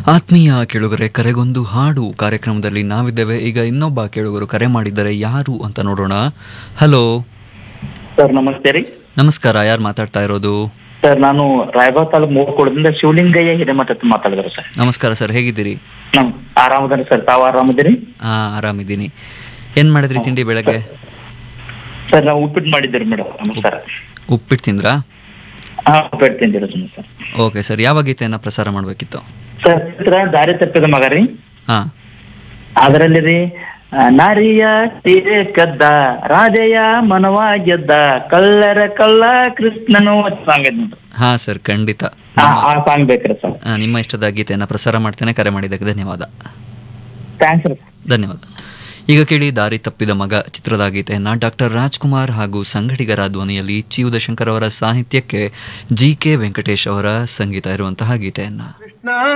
ಆತ್ಮೀಯ ಕೇಳುಗರೆ ಕರೆಗೊಂದು ಹಾಡು ಕಾರ್ಯಕ್ರಮದಲ್ಲಿ ನಾವಿದ್ದೇವೆ ಈಗ ಇನ್ನೊಬ್ಬ ಕೇಳುಗರು ಕರೆ ಮಾಡಿದ್ದಾರೆ ಯಾರು ಅಂತ ನೋಡೋಣ ಹಲೋ ಸರ್ ನಮಸ್ತೆ ರೀ ನಮಸ್ಕಾರ ಯಾರು ಮಾತಾಡ್ತಾ ಇರೋದು ಸರ್ ನಾನು ರಾಯಬಾಗ್ ತಾಲೂಕು ಮೂರ್ಕೋಳದಿಂದ ಶಿವಲಿಂಗಯ್ಯ ಹಿರೇಮಠ ಅಂತ ಮಾತಾಡಿದ್ರು ಸರ್ ನಮಸ್ಕಾರ ಸರ್ ಹೇಗಿದ್ದೀರಿ ನಮ್ ಆರಾಮದಾರಿ ಸರ್ ತಾವು ಆರಾಮದಿರಿ ಹಾ ಆರಾಮಿದ್ದೀನಿ ಏನ್ ಮಾಡಿದ್ರಿ ತಿಂಡಿ ಬೆಳಗ್ಗೆ ಸರ್ ನಾವು ಉಪ್ಪಿಟ್ಟು ಮಾಡಿದ್ದೀರಿ ಮೇಡಮ್ ನಮಸ್ಕಾರ ಉಪ್ಪಿಟ್ಟು ತಿಂದ್ರಾ ಹಾ ಉಪ್ಪಿಟ್ಟು ತಿಂದಿರ ಸರ್ ಓಕೆ ಸರ್ ಯಾವ ಗೀತೆಯನ್ನ ಪ್ರಸಾರ ಮಾಡಬೇಕಿತ್ತು ಸರ್ ಚಿತ್ರ ದಾರಿ ತಪ್ಪಿದ ಮಗ ರೀ ಹಾ ಅದರಲ್ಲಿ ರೀ ಆ, ನಾರಿಯ ಸೀರೆ ಕದ್ದ ರಾಜೆಯ ಮನವ ಗೆದ್ದ ಕಳ್ಳರ ಕಳ್ಳ ಕೃಷ್ಣನು ಸಾಂಗ್ ಐತೆ ನೋಡ್ರಿ ಹಾ ಸರ್ ಖಂಡಿತ ಆ ಆ ಸಾಂಗ್ ಬೇಕ್ರಿ ಸರ್ ಆ, ನಿಮ್ಮ ಇಷ್ಟದ ಗೀತೆಯನ್ನ ಪ್ರಸಾರ ಮಾಡ್ತೇನೆ ಕರೆ ಮಾಡಿದ್ದಕ್ಕೆ ಧನ್ಯವಾದ ಥ್ಯಾಂಕ್ಸ್ ರೀ ಧನ್ಯವಾದ ಈಗ ಕೇಳಿ ದಾರಿ ತಪ್ಪಿದ ಮಗ ಚಿತ್ರದ ಗೀತೆಯನ್ನ ಡಾಕ್ಟರ್ ರಾಜ್ಕುಮಾರ್ ಹಾಗೂ ಸಂಗಡಿಗರ ಧ್ವನಿಯಲ್ಲಿ ಚಿ ಉದಯಶಂಕರ್ ಅವರ ಸಾಹಿತ್ಯಕ್ಕೆ ಜಿ ಕೆ ವೆಂಕಟೇಶ್ ಅವರ ಸಂಗೀತ ಇರುವಂತಹ ಗೀತೆಯನ್ನ